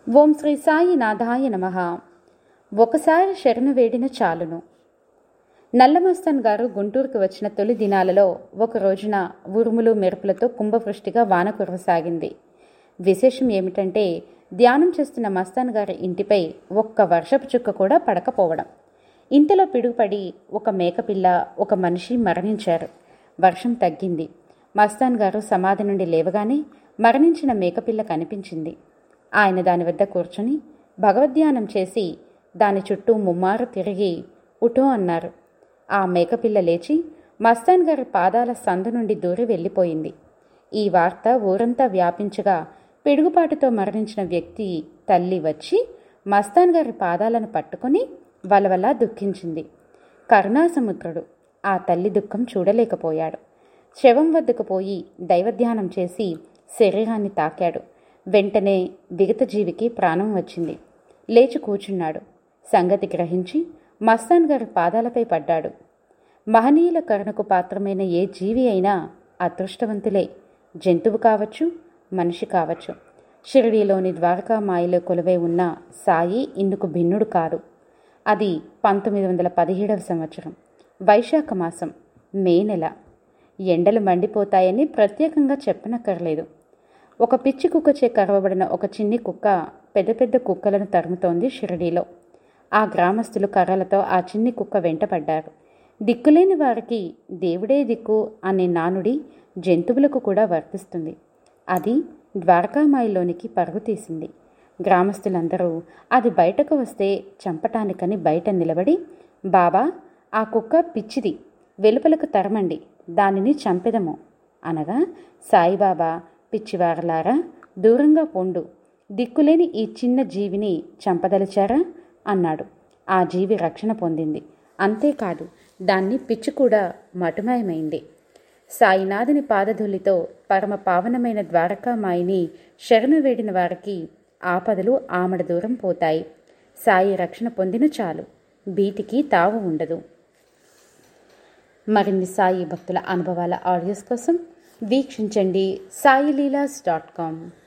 ఓం శ్రీ సాయి నాథాయ నమ ఒకసారి శరణు వేడిన చాలును నల్లమస్తాన్ గారు గుంటూరుకు వచ్చిన తొలి దినాలలో ఒక రోజున ఉరుములు మెరుపులతో కుంభవృష్టిగా వాన కురవసాగింది విశేషం ఏమిటంటే ధ్యానం చేస్తున్న మస్తాన్ గారి ఇంటిపై ఒక్క వర్షపు చుక్క కూడా పడకపోవడం ఇంతలో పిడుగుపడి ఒక మేకపిల్ల ఒక మనిషి మరణించారు వర్షం తగ్గింది మస్తాన్ గారు సమాధి నుండి లేవగానే మరణించిన మేకపిల్ల కనిపించింది ఆయన దాని వద్ద కూర్చొని భగవద్ధ్యానం చేసి దాని చుట్టూ ముమ్మారు తిరిగి ఉటో అన్నారు ఆ మేకపిల్ల లేచి మస్తాన్ గారి పాదాల సందు నుండి దూరి వెళ్ళిపోయింది ఈ వార్త ఊరంతా వ్యాపించగా పిడుగుపాటుతో మరణించిన వ్యక్తి తల్లి వచ్చి మస్తాన్ గారి పాదాలను పట్టుకొని వలవలా దుఃఖించింది కరుణాసముద్రుడు ఆ తల్లి దుఃఖం చూడలేకపోయాడు శవం వద్దకు పోయి దైవధ్యానం చేసి శరీరాన్ని తాకాడు వెంటనే విగతజీవికి ప్రాణం వచ్చింది లేచి కూర్చున్నాడు సంగతి గ్రహించి మస్తాన్ గారి పాదాలపై పడ్డాడు మహనీయుల కరుణకు పాత్రమైన ఏ జీవి అయినా అదృష్టవంతులే జంతువు కావచ్చు మనిషి కావచ్చు షిరిడీలోని ద్వారకామాయిలో కొలువై ఉన్న సాయి ఇందుకు భిన్నుడు కాదు అది పంతొమ్మిది వందల పదిహేడవ సంవత్సరం వైశాఖ మాసం మే నెల ఎండలు మండిపోతాయని ప్రత్యేకంగా చెప్పనక్కర్లేదు ఒక పిచ్చి కుక్కచే కరవబడిన ఒక చిన్ని కుక్క పెద్ద పెద్ద కుక్కలను తరుముతోంది షిరిడీలో ఆ గ్రామస్తులు కర్రలతో ఆ చిన్ని కుక్క వెంటపడ్డారు దిక్కులేని వారికి దేవుడే దిక్కు అనే నానుడి జంతువులకు కూడా వర్తిస్తుంది అది ద్వారకామాయిలోనికి పరుగు తీసింది గ్రామస్తులందరూ అది బయటకు వస్తే చంపటానికని బయట నిలబడి బాబా ఆ కుక్క పిచ్చిది వెలుపలకు తరమండి దానిని చంపెదము అనగా సాయిబాబా పిచ్చివారలారా దూరంగా పొండు దిక్కులేని ఈ చిన్న జీవిని చంపదలిచారా అన్నాడు ఆ జీవి రక్షణ పొందింది అంతేకాదు దాన్ని పిచ్చి కూడా మటుమాయమైంది సాయినాథుని పాదధూలితో పరమ పావనమైన ద్వారకామాయిని శరణు వేడిన వారికి ఆపదలు ఆమడ దూరం పోతాయి సాయి రక్షణ పొందిన చాలు బీటికి తావు ఉండదు మరిన్ని సాయి భక్తుల అనుభవాల ఆడియోస్ కోసం వీక్షించండి సాయిలీలాస్ డాట్ కామ్